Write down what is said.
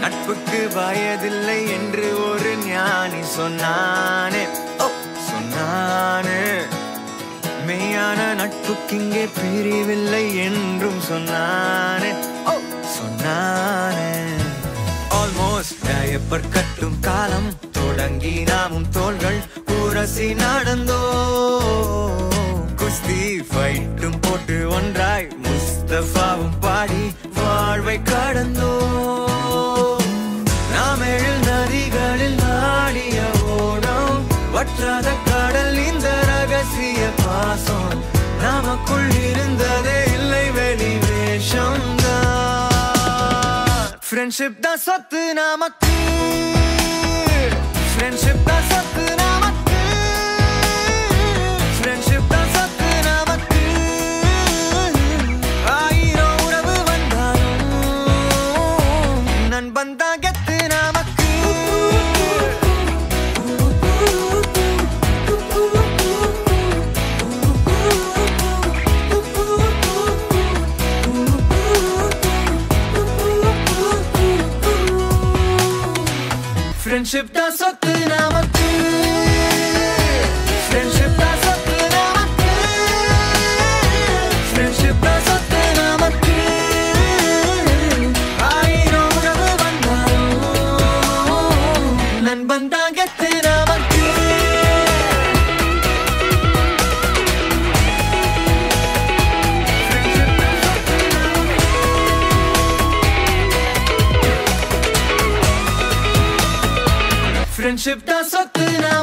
நட்புக்கு வயதில்லை என்று ஒரு ஞானி சொன்னானே ஓ சொன்னானே மெய்யான நட்புக்கிங்கே பிரிவில்லை என்றும் சொன்னானே ஓ சொன்னானே ஆல்மோஸ்ட் டயப்பர் கட்டும் காலம் தொடங்கி நாமும் தோள்கள் உரசி நடந்தோ குஸ்தி ஃபைட்டும் போட்டு ஒன்றாய் முஸ்தபாவும் பாடி வாழ்வை கடந்தோ நாம் எழில் நதிகளில் நாடிய ஓடம் வற்றாத கடல் இந்த ரகசிய பாசம் நமக்குள் இருந்ததே இல்லை வெளி வேஷம் ஃப்ரெண்ட்ஷிப் தான் சொத்து நமக்கு ஃப்ரெண்ட்ஷிப் தான் சொத்து நமக்கு ஃப்ரெண்ட்ஷிப் தான் சொத்து நமக்கு ஆயிரம் உறவு வந்தாலும் நண்பன் தான் கெத்து நமக்கு ஃப்ரெண்ட்ஷிப் தான் சொத்து நமக்கு ஃப்ரெண்ட்ஷிப் தான் சொத்து நமக்கு ஃப்ரெண்ட்ஷிப் தான் சொத்து நமக்கு ஆயிரம் உறவு வந்தாலும் நண்பன் தான் கெத்து நமக்கு Friendship தான் சொத்து நமக்கு. ஃப்ரெண்ட்ஷிப் தான் சொத்து